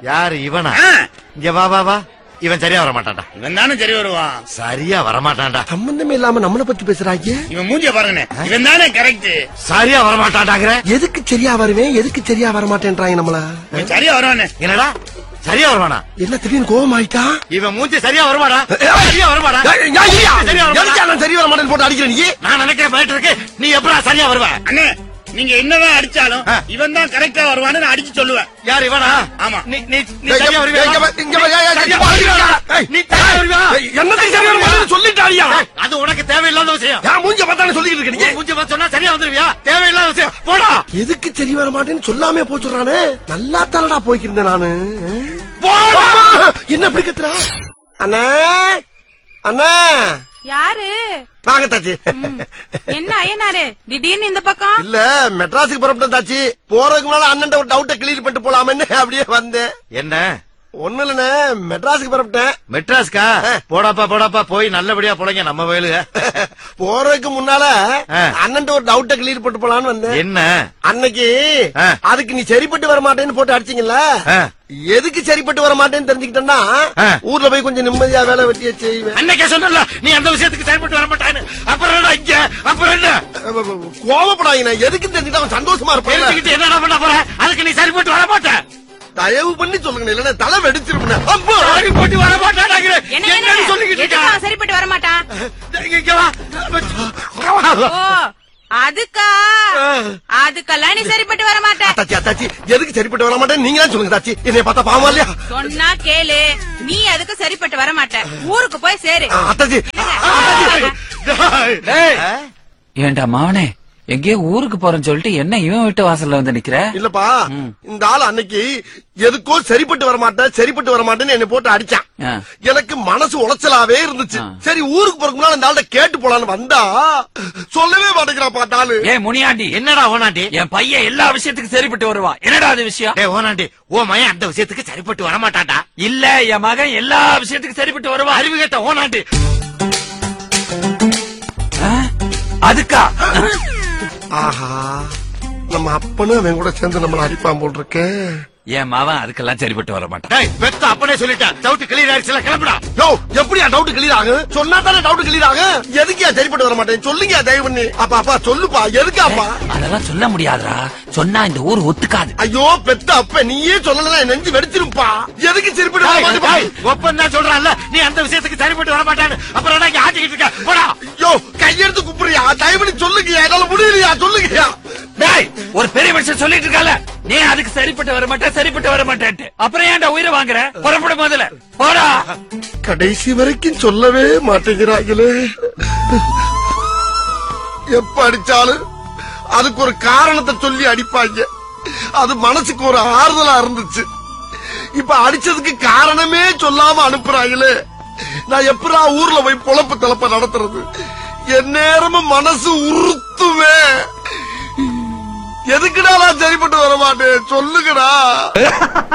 யாரு இவனா ஆ, இங்க வா வா வா இவன் சரியா வர மாட்டான்டா இவன் தானே சரி வருவான் சரியா வர மாட்டான்டா சம்பந்தமே இல்லாம நம்மள பத்தி பேசுறாங்க இவன் மூஞ்சிய பாருங்கண்ணே இவன் தானே கரெக்ட் சரியா வர மாட்டான்டாங்கிற எதுக்கு சரியா வருவேன் எதுக்கு சரியா வர மாட்டேன்றாங்க நம்மள இவன் சரியா வருவானே என்னடா சரியா வருவானா என்ன திடீர்னு கோவம் ஆயிட்டா இவன் மூஞ்சி சரியா வருமாடா சரியா வருமாடா சரியா வருமாடா? எதுக்கு நான் சரி வர மாட்டேன்னு போட்டு அடிக்கிறேன் நீ நான் நினைக்கிறேன் போயிட்டு இருக்கு நீ எப்படா சரியா வருவ அண்ணே நீங்க என்னதான் அடிச்சாலும் ஆ. இவன் தான் கரெக்டா வருவான்னு நான் அடிச்சு சொல்லுவேன் யார் இவனா ஆமா. நீ நீ நீ ஏய், சரியா இங்க வருவியா வா, இங்க வா, ஏய், ஏய், சரியா இங்க வா, வருவியா? ஏய், நீ சரியா வருவியா என்னத்துக்கு சரியா வர மாட்டேன்னு சொல்லிட்டாரியா ஏய், அது உனக்கு தேவையில்லாத விஷயம் ஏன் மூஞ்ச பார்த்தானே சொல்லிட்டு இருக்க நீ நீ மூஞ்சி பார்த்து சொன்னா சரியா வந்துருவியா தேவையில்லாத விஷயம் போடா எதுக்கு சரி வர மாட்டேன்னு சொல்லாமே போச்சுறானே நல்லா தானடா போய்க்கிருந்தேன் நானு போடா அம்மா, என்ன இப்படி கத்துறா அண்ணா அண்ணா யாரு வாங்க தாச்சி என்ன ஐயனாரு திடீர்னு இந்த பக்கம் இல்ல மெட்ராஸுக்கு புறப்பட்டேன் தாச்சி போறதுக்கு முன்னால அண்ணன் ஒரு டவுட்டை கிளியர் பண்ணிட்டு போலாமேன்னு அப்படியே வந்தேன் என்ன ஒண்ணு இல்லண்ணே மெட்ராஸுக்கு புறப்பட்டேன் மெட்ராஸ்கா போடாப்பா போடாப்பா போய் நல்லபடியா போலங்க நம்ம வயலுக போறதுக்கு முன்னால ஆ. அண்ணன் ஒரு டவுட்டை கிளியர் பண்ணிட்டு போலான்னு வந்தேன் என்ன அன்னைக்கு ஆ. அதுக்கு நீ சரிப்பட்டு வர மாட்டேன்னு போட்டு அடிச்சீங்கல்ல ஆ. எதுக்கு சரிப்பட்டு வர மாட்டேன்னு தெரிஞ்சுக்கிட்டேன்னா ஆ. ஊர்ல போய் கொஞ்சம் நிம்மதியா வேலை வெட்டிய செய்வேன் அன்னைக்கே சொன்னல நீ அந்த விஷயத்துக்கு செயல்பட்டு வர மாட்டான்னு அப்புறம் என்ன இங்க அப்புறம் என்ன கோவப்படாதீங்க எதுக்கு தெரிஞ்சுக்கிட்டு அவன் சந்தோஷமா இருப்பான் தெரிஞ்சுக்கிட்டு என்னடா பண்ண போற அதுக்கு நீ சரிப்பட்டு வர மாட்ட தயவு பண்ணி சொல்லுங்க இல்லன்னா தலை வெடிச்சிருப்பேன் அப்போ சரிப்பட்டு வர மாட்டாடாங்கிற என்ன என்னன்னு என்ன சொல்லிக்கிட்டு எதுக்கு இருக்க அவன் சரிப்பட்டு வர மாட்டான் இங்க இங்க வா ஓ அதுக்கா அதுக்கெல்லாம் நீ சரிப்பட்டு வர மாட்ட அத்தாச்சி அத்தாச்சி எதுக்கு சரிப்பட்டு வர மாட்டேன் நீங்க தான் சொல்லுங்க தாச்சி என்னைய பார்த்தா பாவமா இல்லையா சொன்னா கேளு நீ அதுக்கு சரிப்பட்டு வர மாட்ட ஊருக்கு போய் சேரு ஆ, அத்தாச்சி டேய். ஏண்டா மாவனே எங்கேயோ ஊருக்கு போறேன்னு சொல்லிட்டு என்ன இவன் வீட்டு வாசல்ல வந்து நிக்கிற இல்லப்பா இந்த ஆள் அன்னைக்கு எதுக்கோ சரிப்பட்டு வர மாட்டேன் சரிப்பட்டு வர மாட்டேன்னு என்னை போட்டு அடிச்சான் ஆ. எனக்கு மனசு உளைச்சலாவே இருந்துச்சு ஆ. சரி ஊருக்கு போறதுக்கு முன்னால இந்த ஆள்கிட்ட கேட்டு போலான்னு வந்தா சொல்லவே மாட்டேங்கிறாப்பா அந்த ஆளு ஏ முனியாண்டி என்னடா ஓனாண்டி என் பையன் எல்லா விஷயத்துக்கும் சரிப்பட்டு வருவான் என்னடா அது விஷயம் டேய் ஓனாண்டி ஓ மயன் அந்த விஷயத்துக்கு சரிப்பட்டு வர மாட்டான்டா இல்ல என் மகன் எல்லா விஷயத்துக்கும் சரிப்பட்டு வருவான் அறிவு கேட்ட ஓனாண்டி ஆ? அதுக்கா ஆஹா நம்ம அப்பனும் அவன் கூட சேர்ந்து நம்மள அடிப்பான் போல் இருக்கே என் மவன் அதுக்கெல்லாம் சரிப்பட்டு வர மாட்டான் டேய் பெத்த அப்பனே சொல்லிட்டேன் டவுட் கிளியர் ஆயிடுச்சுல கிளம்புடா யோ எப்படியா டவுட் கிளியர் ஆகும் சொன்னா தானே டவுட் கிளியர் ஆகும் எதுக்கியா சரிப்பட்டு வர மாட்டேன் சொல்லுங்க தயவு பண்ணி அப்பா அப்பா சொல்லுப்பா எதுக்காப்பா அதெல்லாம் சொல்ல முடியாதுடா சொன்னா இந்த ஊர் ஒத்துக்காது ஐயோ பெத்த அப்ப நீயே சொல்லலன்னா என் நெஞ்சு வெடிச்சிருப்பா எதுக்கு சரிப்பட்டு வர டேய், மாட்டேப்பா டேய், ஒப்பன் தான் சொல்றான்ல நீ அந்த விஷயத்துக்கு சரிப்பட்டு வர மாட்டான்னு அப்புறம் என்ன இங்க ஆட்டிக்கிட்டு இருக்க போடா ஐயோ கையெடுத்து குப்புறியா தயவு பண்ணி சொல்லுங்கயா என்னால முடியலையா சொல்லுங்கயா டேய் ஒரு பெரிய மனுஷன் சொல்லிட்டு இருக்கால நீ அதுக்கு சரிப்பட்டு வர மாட்டேன் சரிப்பட்டு வர மாட்டேன்ட்டு அப்புறம் ஏன்டா உயிரை வாங்குற புறப்பட முதல்ல போடா கடைசி வரைக்கும் சொல்லவே மாட்டேங்கிறாங்களே எப்ப அடிச்சாலும் அதுக்கு ஒரு காரணத்தை சொல்லி அடிப்பாங்க அது மனசுக்கு ஒரு ஆறுதலா இருந்துச்சு இப்ப அடிச்சதுக்கு காரணமே சொல்லாம அனுப்புறாங்களே நான் எப்படா ஊர்ல போய் பொழப்பு தலப்ப நடத்துறது என் நேரமும் மனசு உறுத்துவே எதுக்குடா நான் சரிப்பட்டு வர மாட்டேன் சொல்லுங்கடா